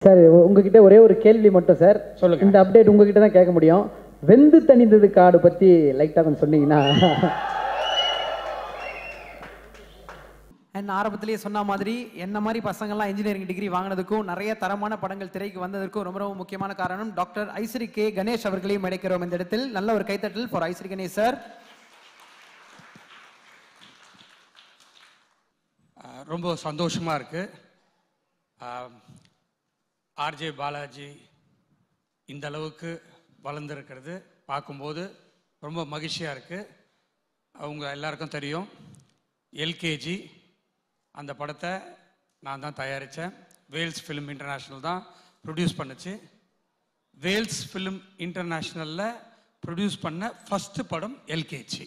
Sir உ- உங்ககிட்ட ஒரே ஒரு கேள்வி மட்டும் சார் சொல்லுங்க. இந்த அப்டேட் உங்ககிட்ட தான் கேட்க முடியும் வெந்து தணிந்தது காடு பத்தி லைட்டா கொஞ்சம் சொன்னீங்கன்னா அண்ட் ஆரம்பத்திலேயே சொன்ன மாதிரி என்ன மாதிரி பசங்கள்லாம் இன்ஜினியரிங் டிகிரி வாங்கினதுக்கும் நிறைய தரமான படங்கள் திரைக்கு வந்ததற்கும் ரொம்ப ரொம்ப முக்கியமான காரணம் டாக்டர் ஐஸ்வரி கே கணேஷ் அவர்களையும் அழைக்கிறோம் இந்த இடத்தில் நல்ல ஒரு கைத்தட்டல் ஃபார் ஐஸ்வரி கணேஷ் சார் ஆஹ் ரொம்ப சந்தோஷமாக இருக்குது ஆர்ஜே பாலாஜி இந்த அளவுக்கு வளர்ந்துருக்கிறது பார்க்கும்போது ரொம்ப மகிழ்ச்சியாக இருக்குது அவங்க எல்லாருக்கும் தெரியும் எல்கேஜி அந்த படத்தை நான் தான் தயாரித்தேன் வேல்ஸ் ஃபிலிம் இன்டர்நேஷ்னல் தான் ப்ரொடியூஸ் பண்ணுச்சு வேல்ஸ் ஃபிலிம் இன்டர்நேஷ்னலில் ப்ரொடியூஸ் பண்ண ஃபஸ்ட்டு படம் எல்கேஜி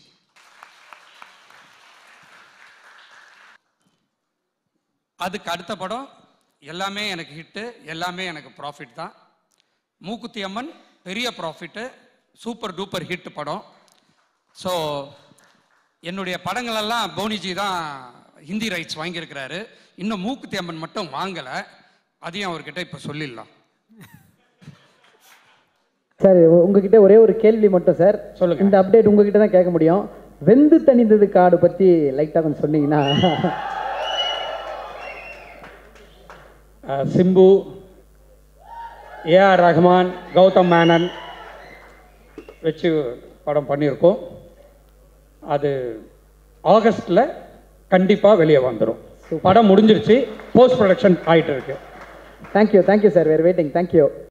அதுக்கு அடுத்த படம் எல்லாமே எனக்கு ஹிட்டு எல்லாமே எனக்கு ப்ராஃபிட் தான் மூக்குத்தி அம்மன் பெரிய ப்ராஃபிட்டு சூப்பர் டூப்பர் ஹிட் படம் ஸோ என்னுடைய படங்களெல்லாம் போனிஜி தான் ஹிந்தி ரைட்ஸ் வாங்கியிருக்கிறாரு இன்னும் மூக்குத்தி அம்மன் மட்டும் வாங்கலை அதையும் அவர்கிட்ட இப்போ சொல்லிடலாம் சார் உ- உங்ககிட்ட ஒரே ஒரு கேள்வி மட்டும் சார் சொல்லுங்க. இந்த அப்டேட் உங்ககிட்ட தான் கேட்க முடியும் வெந்து தணிந்தது காடு பத்தி லைட்டா கொஞ்சம் சொன்னீங்கன்னா அஹ் சிம்பு ஏஆர் ரஹ்மான் கௌதம் மேனன் வச்சு படம் பண்ணியிருக்கோம் அது ஆகஸ்டில் கண்டிப்பாக வெளியே வந்துடும் படம் முடிஞ்சிருச்சு போஸ்ட் ப்ரொடக்ஷன் ஆயிட்டு இருக்கு thank you thank you sir we're waiting thank you